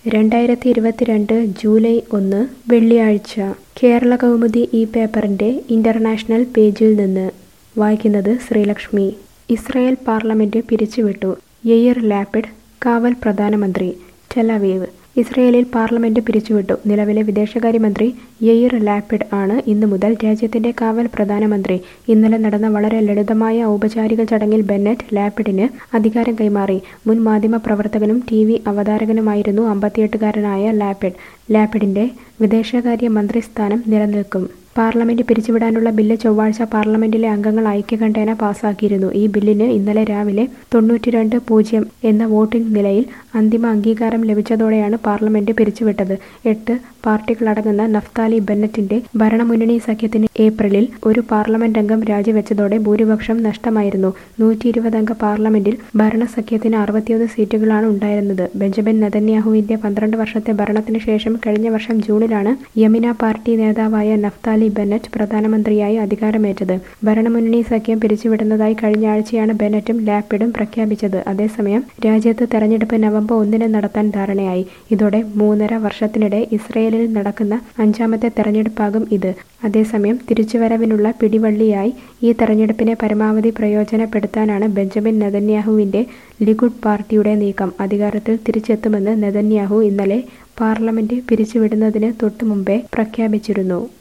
രണ്ടായിരത്തി ഇരുപത്തിരണ്ട് ജൂലൈ ഒന്ന് വെള്ളിയാഴ്ച കേരള കൗമുദി ഈ പേപ്പറിൻ്റെ ഇൻ്റർനാഷണൽ പേജിൽ നിന്ന് വായിക്കുന്നത് ശ്രീലക്ഷ്മി ഇസ്രായേൽ പാർലമെൻറ്റ് പിരിച്ചുവിട്ടു യെയിർ ലാപ്പിഡ് കാവൽ പ്രധാനമന്ത്രി ടെലവീവ് ഇസ്രയേലിൽ പാർലമെന്റ് പിരിച്ചുവിട്ടു നിലവിലെ വിദേശകാര്യമന്ത്രി യെയിർ ലാപ്പിഡ് ആണ് ഇന്നു മുതൽ രാജ്യത്തിന്റെ കാവൽ പ്രധാനമന്ത്രി ഇന്നലെ നടന്ന വളരെ ലളിതമായ ഔപചാരിക ചടങ്ങിൽ ബെന്നറ്റ് ലാപ്പിഡിന് അധികാരം കൈമാറി മുൻ മാധ്യമ പ്രവർത്തകനും ടി വി അവതാരകനുമായിരുന്നു അമ്പത്തിയെട്ടുകാരനായ ലാപ്പിഡ് ലാപ്പിഡിന്റെ വിദേശകാര്യ മന്ത്രിസ്ഥാനം നിലനിൽക്കും പാർലമെന്റ് പിരിച്ചുവിടാനുള്ള ബില്ല് ചൊവ്വാഴ്ച പാർലമെന്റിലെ അംഗങ്ങൾ ഐക്യകണ്ഠേന പാസാക്കിയിരുന്നു ഈ ബില്ലിന് ഇന്നലെ രാവിലെ തൊണ്ണൂറ്റിരണ്ട് പൂജ്യം എന്ന വോട്ടിംഗ് നിലയിൽ അന്തിമ അംഗീകാരം ലഭിച്ചതോടെയാണ് പാർലമെന്റ് പിരിച്ചുവിട്ടത് എട്ട് പാർട്ടികളടങ്ങുന്ന നഫ്താലി ബെന്നറ്റിന്റെ ഭരണമുന്നണി സഖ്യത്തിന് ഏപ്രിലിൽ ഒരു പാർലമെന്റ് അംഗം രാജിവെച്ചതോടെ ഭൂരിപക്ഷം നഷ്ടമായിരുന്നു നൂറ്റി ഇരുപതംഗ പാർലമെന്റിൽ ഭരണസഖ്യത്തിന് അറുപത്തിയൊന്ന് സീറ്റുകളാണ് ഉണ്ടായിരുന്നത് ബെഞ്ചമിൻ നെതന്യാഹുവിന്റെ പന്ത്രണ്ട് വർഷത്തെ ഭരണത്തിന് ശേഷം കഴിഞ്ഞ വർഷം ജൂണിലാണ് യമിന പാർട്ടി നേതാവായ നഫ്താലി ബെന്നറ്റ് പ്രധാനമന്ത്രിയായി അധികാരമേറ്റത് ഭരണമുന്നണി സഖ്യം പിരിച്ചുവിടുന്നതായി കഴിഞ്ഞ ആഴ്ചയാണ് ബെന്നറ്റും ലാപ്പിഡും പ്രഖ്യാപിച്ചത് അതേസമയം രാജ്യത്ത് തെരഞ്ഞെടുപ്പ് നവംബർ ഒന്നിന് നടത്താൻ ധാരണയായി ഇതോടെ മൂന്നര വർഷത്തിനിടെ ഇസ്രയേലിൽ നടക്കുന്ന അഞ്ചാമത്തെ തെരഞ്ഞെടുപ്പാകും ഇത് അതേസമയം തിരിച്ചുവരവിനുള്ള പിടിവള്ളിയായി ഈ തെരഞ്ഞെടുപ്പിനെ പരമാവധി പ്രയോജനപ്പെടുത്താനാണ് ബെഞ്ചമിൻ നെതന്യാഹുവിന്റെ ലിഗുഡ് പാർട്ടിയുടെ നീക്കം അധികാരത്തിൽ തിരിച്ചെത്തുമെന്ന് നെതന്യാഹു ഇന്നലെ പാർലമെന്റ് പിരിച്ചുവിടുന്നതിന് തൊട്ടുമുമ്പേ പ്രഖ്യാപിച്ചിരുന്നു